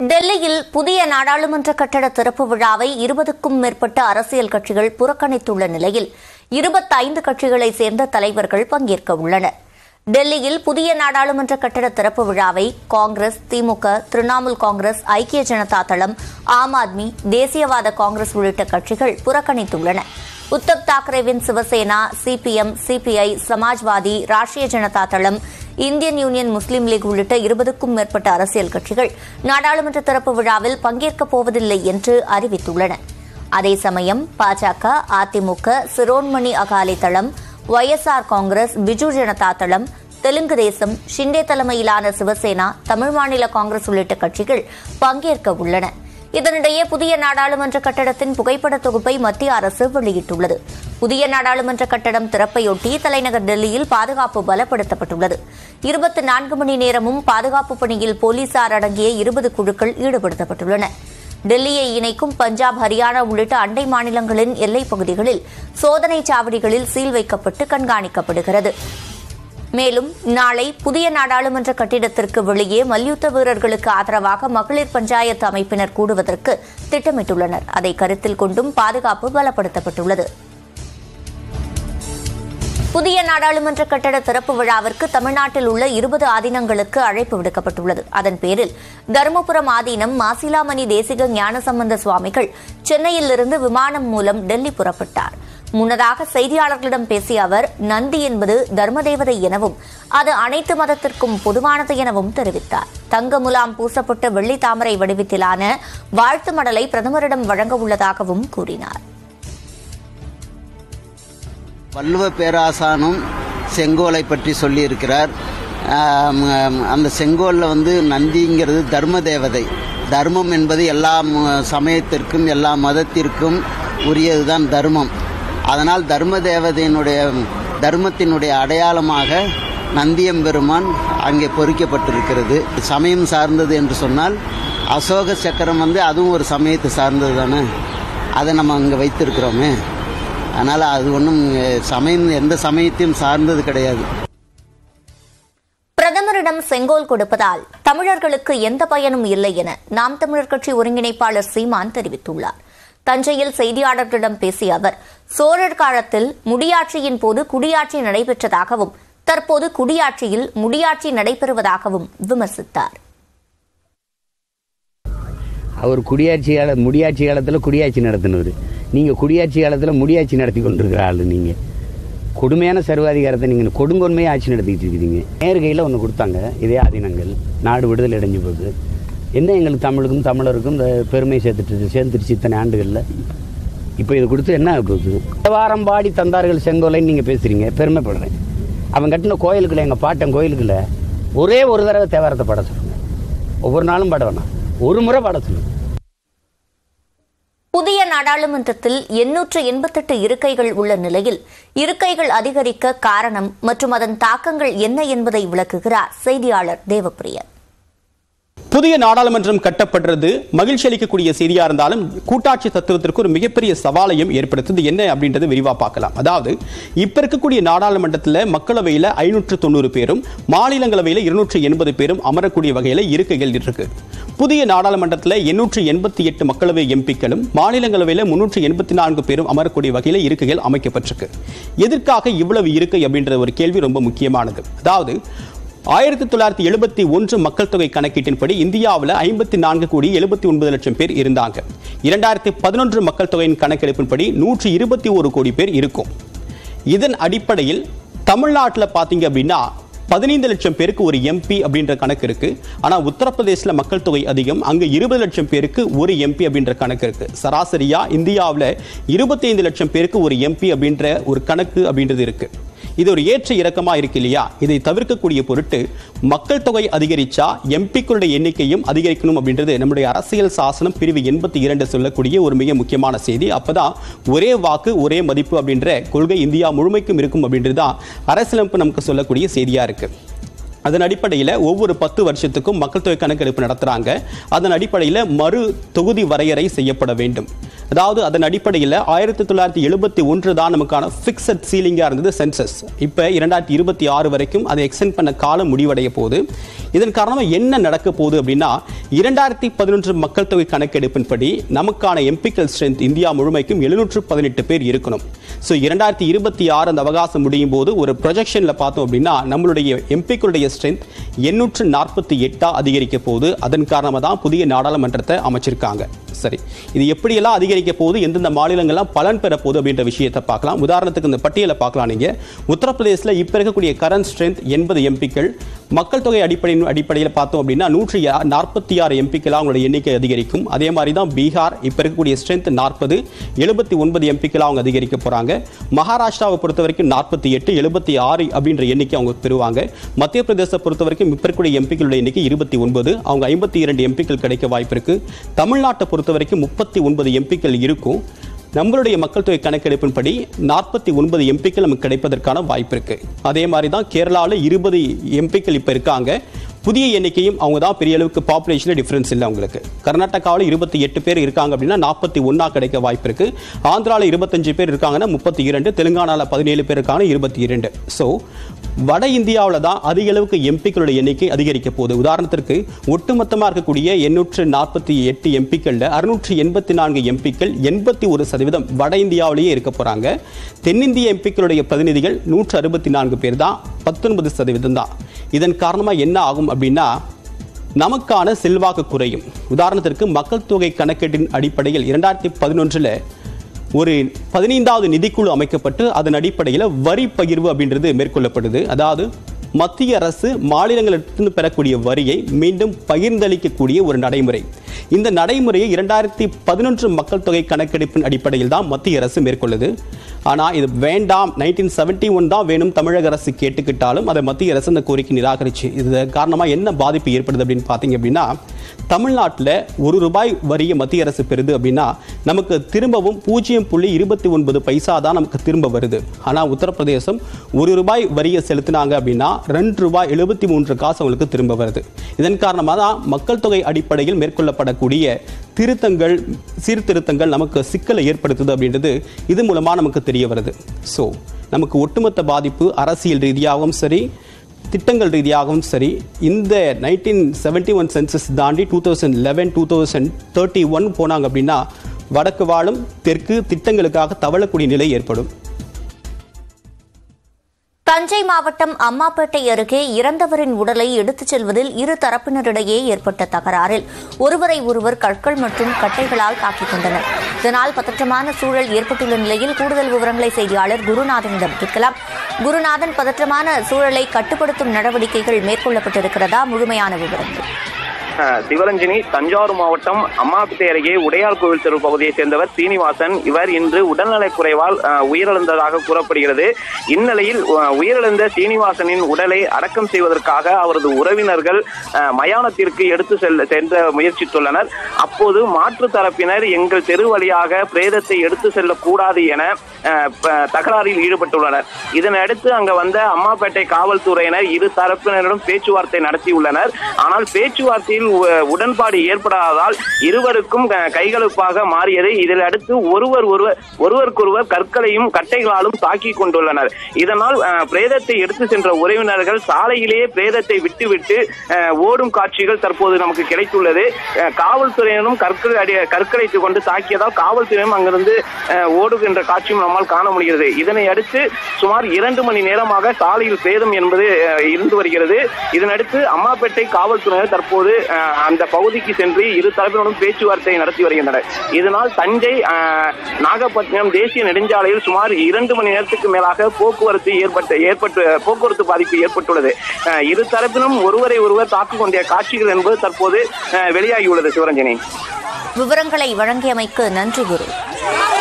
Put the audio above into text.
டெல்லியில் புதிய நாடாளுமன்ற கட்டட திறப்பு விழாவை இருபதுக்கும் மேற்பட்ட அரசியல் கட்சிகள் புறக்கணித்துள்ள நிலையில் இருபத்தைந்து கட்சிகளைச் சேர்ந்த தலைவர்கள் பங்கேற்க உள்ளனர் டெல்லியில் புதிய நாடாளுமன்ற கட்டட திறப்பு விழாவை காங்கிரஸ் திமுக திரிணாமுல் காங்கிரஸ் ஐக்கிய ஜனதா தளம் ஆம் ஆத்மி தேசியவாத காங்கிரஸ் உள்ளிட்ட கட்சிகள் புறக்கணித்துள்ளன உத்தவ் தாக்கரேவின் சிவசேனா சிபிஎம் சிபிஐ சமாஜ்வாதி ராஷ்டிரிய ஜனதா தளம் இந்தியன் யூனியன் முஸ்லீம் லீக் உள்ளிட்ட இருபதுக்கும் மேற்பட்ட அரசியல் கட்சிகள் நாடாளுமன்ற திறப்பு விழாவில் பங்கேற்கப் போவதில்லை என்று அறிவித்துள்ளன அதே சமயம் பாஜக அதிமுக சிரோன்மணி அகாலி தளம் ஒய்எஸ்ஆர் காங்கிரஸ் பிஜு ஜனதா தளம் தெலுங்கு தேசம் ஷிண்டே தலைமையிலான சிவசேனா தமிழ் மாநில காங்கிரஸ் உள்ளிட்ட கட்சிகள் பங்கேற்க உள்ளன இதனிடையே புதிய நாடாளுமன்ற கட்டடத்தின் புகைப்பட தொகுப்பை மத்திய அரசு வெளியிட்டுள்ளது புதிய நாடாளுமன்ற கட்டடம் திறப்பையொட்டி தலைநகர் டெல்லியில் பாதுகாப்பு பலப்படுத்தப்பட்டுள்ளது இருபத்தி நான்கு மணி நேரமும் பாதுகாப்பு பணியில் போலீசார் அடங்கிய இருபது குழுக்கள் ஈடுபடுத்தப்பட்டுள்ளன டெல்லியை இணைக்கும் பஞ்சாப் ஹரியானா உள்ளிட்ட அண்டை மாநிலங்களின் எல்லைப் பகுதிகளில் சோதனைச் சாவடிகளில் சீல் வைக்கப்பட்டு கண்காணிக்கப்படுகிறது மேலும் நாளை புதிய நாடாளுமன்ற கட்டிடத்திற்கு வெளியே மல்யுத்த வீரர்களுக்கு ஆதரவாக மகளிர் பஞ்சாயத்து அமைப்பினர் கூடுவதற்கு திட்டமிட்டுள்ளனர் அதை கருத்தில் கொண்டும் பாதுகாப்பு பலப்படுத்தப்பட்டுள்ளது புதிய நாடாளுமன்ற கட்டட திறப்பு விழாவிற்கு தமிழ்நாட்டில் உள்ள இருபது ஆதீனங்களுக்கு அழைப்பு விடுக்கப்பட்டுள்ளது அதன் பேரில் தருமபுரம் ஆதீனம் மாசிலாமணி தேசிக ஞானசம்பந்த சுவாமிகள் சென்னையிலிருந்து விமானம் மூலம் டெல்லி புறப்பட்டார் முன்னதாக செய்தியாளர்களிடம் பேசிய அவர் நந்தி என்பது தர்மதேவதை எனவும் அது அனைத்து மதத்திற்கும் பொதுவானது எனவும் தெரிவித்தார் தங்க முலாம் பூசப்பட்ட வெள்ளி தாமரை வடிவத்திலான வாழ்த்து மடலை பிரதமரிடம் வழங்க உள்ளதாகவும் கூறினார் வள்ளுவ பேராசானும் செங்கோலை பற்றி சொல்லியிருக்கிறார் ஆம், ஆம், அந்த செங்கோலில் வந்து நந்திங்கிறது தர்ம தேவதை தர்மம் என்பது எல்லா ம- சமயத்திற்கும் எல்லா மதத்திற்கும் உரியதுதான் தர்மம் அதனால் தர்ம தேவதையினுடைய தர்மத்தினுடைய அடையாளமாக நந்தியம்பெருமான் அங்கே பொறிக்கப்பட்டிருக்கிறது சமயம் சார்ந்தது என்று சொன்னால் அசோக சக்கரம் வந்து அதுவும் ஒரு சமயத்தை சார்ந்தது தானே அதை நம்ம அங்கே வைத்திருக்கிறோமே அதனால் அது ஒன்றும் சமயம் எந்த சமயத்தையும் சார்ந்தது கிடையாது பிரதமரிடம் செங்கோல் கொடுப்பதால் தமிழர்களுக்கு எந்த பயனும் இல்லை என நாம் தமிழர் கட்சி ஒருங்கிணைப்பாளர் சீமான் தெரிவித்துள்ளார் தஞ்சையில் செய்தியாளர்களிடம் பேசிய அவர் சோழர் காலத்தில் முடியாட்சியின் போது குடியாட்சி நடைபெற்றதாகவும் தற்போது குடியாட்சியில் முடியாட்சி நடைபெறுவதாகவும் விமர்சித்தார் அவர் குடியாட்சி கால முடியாட்சி காலத்தில் குடியாட்சி நடத்தினவர் நீங்கள் குடியாட்சி காலத்தில் முடியாட்சி நடத்தி கொண்டிருக்கிற ஆள் நீங்கள் கொடுமையான சர்வாதிகாரத்தை நீங்கள் கொடுங்கொன்மையை ஆட்சி நடத்திக்கிட்டு இருக்கிறீங்க நேர் கையில் ஒன்று கொடுத்தாங்க இதே ஆதீனங்கள் நாடு விடுதலை அடைஞ்ச போது என்ன எங்களுக்கு தமிழுக்கும் தமிழருக்கும் இந்த பெருமை சேர்த்துட்டு சேர்ந்துருச்சு இத்தனை ஆண்டுகளில் இப்போ இது கொடுத்து என்ன ஆக போகுது தேவாரம் பாடி தந்தார்கள் செங்கோலைன்னு நீங்கள் பேசுகிறீங்க பெருமைப்படுறேன் அவன் கட்டின கோயிலுக்குள்ள எங்கள் பாட்டன் கோயிலுக்குள்ள ஒரே ஒரு தடவை தேவாரத்தை பாட சொல்லுங்க ஒவ்வொரு நாளும் பாட வேணாம் ஒரு முறை பாட சொல்லுங்க புதிய நாடாளுமன்றத்தில் எண்ணூற்று எண்பத்தெட்டு இருக்கைகள் உள்ள நிலையில் இருக்கைகள் அதிகரிக்க காரணம் மற்றும் அதன் தாக்கங்கள் என்ன என்பதை விளக்குகிறார் செய்தியாளர் தேவப்பிரியன் புதிய நாடாளுமன்றம் கட்டப்படுறது மகிழ்ச்சி அளிக்கக்கூடிய செய்தியா இருந்தாலும் கூட்டாட்சி தத்துவத்திற்கு ஒரு மிகப்பெரிய சவாலையும் ஏற்படுத்துது என்ன அப்படின்றத விரிவா பார்க்கலாம் அதாவது இப்ப இருக்கக்கூடிய நாடாளுமன்றத்தில் மக்களவையில் ஐநூற்று தொண்ணூறு பேரும் மாநிலங்களவையில் இருநூற்று எண்பது பேரும் அமரக்கூடிய வகையில் இருக்கைகள் இருக்கு புதிய நாடாளுமன்றத்தில் எண்ணூற்று எண்பத்தி எட்டு மக்களவை எம்பிக்களும் மாநிலங்களவையில் முன்னூற்று எண்பத்தி நான்கு பேரும் அமரக்கூடிய வகையில் இருக்கைகள் அமைக்கப்பட்டிருக்கு எதற்காக இவ்வளவு இருக்கை அப்படின்ற ஒரு கேள்வி ரொம்ப முக்கியமானது அதாவது ஆயிரத்தி தொள்ளாயிரத்தி எழுபத்தி ஒன்று மக்கள் தொகை கணக்கீட்டின்படி இந்தியாவில் ஐம்பத்தி நான்கு கோடி எழுபத்தி ஒன்பது லட்சம் பேர் இருந்தாங்க இரண்டாயிரத்தி பதினொன்று மக்கள் தொகையின் கணக்கெடுப்பின்படி நூற்றி இருபத்தி ஒரு கோடி பேர் இருக்கும் இதன் அடிப்படையில் தமிழ்நாட்டில் பார்த்தீங்க அப்படின்னா பதினைந்து லட்சம் பேருக்கு ஒரு எம்பி அப்படின்ற கணக்கு இருக்கு ஆனா உத்தரப்பிரதேசில் மக்கள் தொகை அதிகம் அங்க இருபது லட்சம் பேருக்கு ஒரு எம்பி அப்படின்ற கணக்கு இருக்கு சராசரியா இந்தியாவில் இருபத்தைந்து லட்சம் பேருக்கு ஒரு எம்பி அப்படின்ற ஒரு கணக்கு அப்படின்றது இருக்கு இது ஒரு ஏற்ற இறக்கமா இருக்கு இல்லையா இதை தவிர்க்கக்கூடிய பொருட்டு மக்கள் தொகை அதிகரிச்சா எம்பிக்களுடைய எண்ணிக்கையும் அதிகரிக்கணும் அப்படின்றது நம்முடைய அரசியல் சாசனம் பிரிவு எண்பத்தி இரண்டு சொல்லக்கூடிய ஒரு மிக முக்கியமான செய்தி அப்பதான் ஒரே வாக்கு ஒரே மதிப்பு அப்படின்ற கொள்கை இந்தியா முழுமைக்கும் இருக்கும் அப்படின்றது தான் அரசியலமைப்பு நமக்கு சொல்லக்கூடிய செய்தியா இருக்கு அதன் அடிப்படையில் ஒவ்வொரு பத்து வருஷத்துக்கும் மக்கள் தொகை கணக்கெடுப்பு நடத்துறாங்க அதன் அடிப்படையில் மறு தொகுதி வரையறை செய்யப்பட வேண்டும் அதாவது அதன் அடிப்படையில் ஆயிரத்தி தொள்ளாயிரத்தி எழுபத்தி ஒன்று தான் நமக்கான ஃபிக்ஸட் சீலிங்காக இருந்தது சென்சஸ் இப்போ இரண்டாயிரத்தி இருபத்தி ஆறு வரைக்கும் அதை எக்ஸ்டெண்ட் பண்ண காலம் முடிவடைய போகுது இதன் காரணமாக என்ன நடக்க போகுது அப்படின்னா இரண்டாயிரத்தி பதினொன்று மக்கள் தொகை கணக்கெடுப்பின்படி நமக்கான எம்பிக்கல் ஸ்ட்ரென்த் இந்தியா முழுமைக்கும் எழுநூற்று பதினெட்டு பேர் இருக்கணும் ஸோ இரண்டாயிரத்தி இருபத்தி ஆறு அந்த அவகாசம் முடியும் போது ஒரு ப்ரொஜெக்ஷனில் பார்த்தோம் அப்படின்னா நம்மளுடைய எம்பிக்களுடைய ஸ்ட்ரென்த் எண்ணூற்று நாற்பத்தி எட்டாக அதிகரிக்க போகுது அதன் காரணமாக தான் புதிய நாடாளுமன்றத்தை அமைச்சிருக்காங்க சரி இது எப்படியெல்லாம் அதிகரிக்க போகுது எந்தெந்த மாநிலங்கள்லாம் பலன் பெற போகுது அப்படின்ற விஷயத்தை பார்க்கலாம் உதாரணத்துக்கு இந்த பட்டியலை பார்க்கலாம் நீங்க உத்தரப்பிரதேசில் இப்போ இருக்கக்கூடிய கரண்ட் ஸ்ட்ரென்த் எண்பது எம்பிக்கள் மக்கள் தொகை அடிப்படையின் அடிப்படையில் பார்த்தோம் அப்படின்னா நூற்றி நாற்பத்தி ஆறு எம்பிக்களாக அவங்களோட எண்ணிக்கை அதிகரிக்கும் அதே மாதிரி தான் பீகார் இப்போ இருக்கக்கூடிய ஸ்ட்ரென்த் நாற்பது எழுபத்தி ஒன்பது எம்பிக்களாக அவங்க அதிகரிக்க போகிறாங்க மகாராஷ்டிராவை பொறுத்த வரைக்கும் நாற்பத்தி எட்டு எழுபத்தி ஆறு அப்படின்ற எண்ணிக்கை அவங்க பெறுவாங்க மத்திய பிரதேசத்தை பொறுத்த வரைக்கும் இப்போ இருக்கக்கூடிய எம்பிக்களுடைய எண்ணிக்கை இருபத்தி ஒன்பது அவங்க ஐம்பத்தி இரண்டு எம்பிக்கள் கிடைக்க வாய்ப்பு இருக்கு தமிழ்நாட்டை பொறுத்த வரைக்கும் முப்பத்தி ஒன்பது எம்பிக்கள் இருக்கும் நம்மளுடைய மக்கள் தொகை கணக்கெடுப்பின்படி நாற்பத்தி ஒன்பது எம்பிக்கள் நமக்கு கிடைப்பதற்கான வாய்ப்பு இருக்கு அதே மாதிரி தான் கேரளாவில் இருபது எம்பிக்கள் இப்போ இருக்காங்க புதிய எண்ணிக்கையும் அவங்க தான் பெரிய அளவுக்கு பாப்புலேஷனில் டிஃபரன்ஸ் இல்லை அவங்களுக்கு கர்நாடகாவில் இருபத்தி எட்டு பேர் இருக்காங்க அப்படின்னா நாற்பத்தி ஒன்றா கிடைக்க வாய்ப்பு இருக்கு ஆந்திராவில் இருபத்தஞ்சு பேர் இருக்காங்கன்னா முப்பத்தி இரண்டு தெலுங்கானாவில் பதினேழு பேர் இருக்காங்க இருபத்தி இரண்டு ஸோ வட இந்தியாவில் தான் அதிக அளவுக்கு எம்பிக்களுடைய எண்ணிக்கை அதிகரிக்க போகுது உதாரணத்திற்கு ஒட்டுமொத்தமாக இருக்கக்கூடிய எண்ணூற்று நாற்பத்தி எட்டு எம்பிக்களில் அறுநூற்று எண்பத்தி நான்கு எம்பிக்கள் எண்பத்தி ஒரு சதவீதம் வட இந்தியாவிலேயே இருக்க போகிறாங்க தென்னிந்திய எம்பிக்களுடைய பிரதிநிதிகள் நூற்று அறுபத்தி நான்கு பேர் தான் பத்தொன்பது சதவீதம் தான் இதன் காரணமாக என்ன ஆகும் அப்படின்னா நமக்கான செல்வாக்கு குறையும் உதாரணத்திற்கு மக்கள் தொகை கணக்கெட்டின் அடிப்படையில் இரண்டாயிரத்தி பதினொன்றில் ஒரு பதினைந்தாவது நிதிக்குழு அமைக்கப்பட்டு அதன் அடிப்படையில் வரி பகிர்வு அப்படின்றது மேற்கொள்ளப்படுது அதாவது மத்திய அரசு மாநிலங்களிடத்திலிருந்து பெறக்கூடிய வரியை மீண்டும் பகிர்ந்தளிக்கக்கூடிய ஒரு நடைமுறை இந்த நடைமுறையை இரண்டாயிரத்தி பதினொன்று மக்கள் தொகை கணக்கெடுப்பின் அடிப்படையில் தான் மத்திய அரசு மேற்கொள்ளுது ஆனால் இது வேண்டாம் நைன்டீன் செவன்டி ஒன் தான் வேணும் தமிழக அரசு கேட்டுக்கிட்டாலும் அதை மத்திய அரசு அந்த கோரிக்கை நிராகரிச்சு இது காரணமாக என்ன பாதிப்பு ஏற்படுது அப்படின்னு பார்த்தீங்க அப்படின்னா தமிழ்நாட்டில் ஒரு ரூபாய் வரியை மத்திய அரசு பெறுது அப்படின்னா நமக்கு திரும்பவும் பூஜ்ஜியம் புள்ளி இருபத்தி ஒன்பது பைசா தான் நமக்கு திரும்ப வருது ஆனால் உத்தரப்பிரதேசம் ஒரு ரூபாய் வரியை செலுத்தினாங்க அப்படின்னா ரெண்டு ரூபாய் எழுபத்தி மூன்று காசு அவங்களுக்கு திரும்ப வருது இதன் காரணமாக தான் மக்கள் தொகை அடிப்படையில் மேற்கொள்ளப்படக்கூடிய திருத்தங்கள் சீர்திருத்தங்கள் நமக்கு சிக்கலை ஏற்படுத்துது அப்படின்றது இது மூலமாக நமக்கு தெரிய வருது ஸோ நமக்கு ஒட்டுமொத்த பாதிப்பு அரசியல் ரீதியாகவும் சரி திட்டங்கள் ரீதியாகவும் சரி இந்த நைன்டீன் செவன்டி ஒன் சென்சஸ் தாண்டி two thousand eleven two thousand thirty one போனாங்க அப்படின்னா வடக்கு வாழும் தெற்கு திட்டங்களுக்காக தவழக்கூடிய நிலை ஏற்படும் தஞ்சை மாவட்டம் அம்மாப்பேட்டை அருகே இறந்தவரின் உடலை எடுத்துச் செல்வதில் இரு தரப்பினரிடையே ஏற்பட்ட தகராறில் ஒருவரை ஒருவர் கற்கள் மற்றும் கட்டைகளால் தாக்கிக் கொண்டனர் இதனால் பதற்றமான சூழல் ஏற்பட்டுள்ள நிலையில் கூடுதல் விவரங்களை செய்தியாளர் குருநாதனிடம் கேட்கலாம் குருநாதன் பதற்றமான சூழலை கட்டுப்படுத்தும் நடவடிக்கைகள் மேற்கொள்ளப்பட்டிருக்கிறதா முழுமையான விவரங்கள் அஹ் சிவரஞ்சனி தஞ்சாவூர் மாவட்டம் அம்மாப்பேட்டை அருகே உடையார் கோவில் தெரு பகுதியைச் சேர்ந்தவர் சீனிவாசன் இவர் இன்று உடல்நலக் குறைவால் அஹ், உயிரிழந்ததாக கூறப்படுகிறது இந்நிலையில் அஹ், உயிரிழந்த சீனிவாசனின் உடலை அடக்கம் செய்வதற்காக அவரது உறவினர்கள் அஹ், மயானத்திற்கு எடுத்து செல்ல சென்ற முயற்சித்துள்ளனர் அப்போது மாற்று தரப்பினர் எங்கள் தெரு வழியாக பிரேதத்தை எடுத்து செல்லக்கூடாது என அஹ், ப- தகராறில் ஈடுபட்டுள்ளனர் இதனையடுத்து அங்க வந்த அம்மாப்பேட்டை காவல்துறையினர் இரு தரப்பினரிடம் பேச்சுவார்த்தை நடத்தியுள்ளனர் ஆனால் பேச்சுவார்த்தையில் உ- உடன்பாடு ஏற்படாததால் இருவருக்கும் க- கைகலப்பாக மாறியது இதில் அடுத்து ஒருவர் ஒருவர் ஒருவருக்கொருவர் கற்களையும் கட்டைகளாலும் தாக்கிக் கொண்டுள்ளனர் இதனால் அஹ், பிரேதத்தை எடுத்து சென்ற உறவினர்கள் சாலையிலேயே பிரேதத்தை விட்டுவிட்டு அஹ், ஓடும் காட்சிகள் தற்போது நமக்கு கிடைத்துள்ளது அஹ், காவல்துறையினரும் கற்கள் அடி கற்களைத்து கொண்டு தாக்கியதால் காவல்துறையினரும் அங்கிருந்து அஹ், ஓடுகின்ற காட்சியும் நம்மால் காண முடிகிறது இதனை அடுத்து சுமார் இரண்டு மணி நேரமாக சாலையில் பிரேதம் என்பது அஹ், இருந்து வருகிறது இதனடுத்து அம்மாப்பேட்டை காவல்துறையினர் தற்போது அஹ், அந்த பகுதிக்கு சென்று இரு தரப்பினரும் பேச்சுவார்த்தை நடத்தி வருகின்றனர் இதனால் தஞ்சை அஹ், நாகப்பட்டினம் தேசிய நெடுஞ்சாலையில் சுமார் இரண்டு மணி நேரத்துக்கு மேலாக போக்குவரத்து ஏற்பட்ட ஏற்பட்டு போக்குவரத்து பாதிப்பு ஏற்பட்டுள்ளது அஹ், இரு தரப்பிலும் ஒருவரை ஒருவர் தாக்கிக் கொண்ட காட்சிகள் என்பது தற்போது அஹ், வெளியாகியுள்ளது சிவரஞ்சனி விவரங்களை வழங்கியமைக்கு நன்றி குரு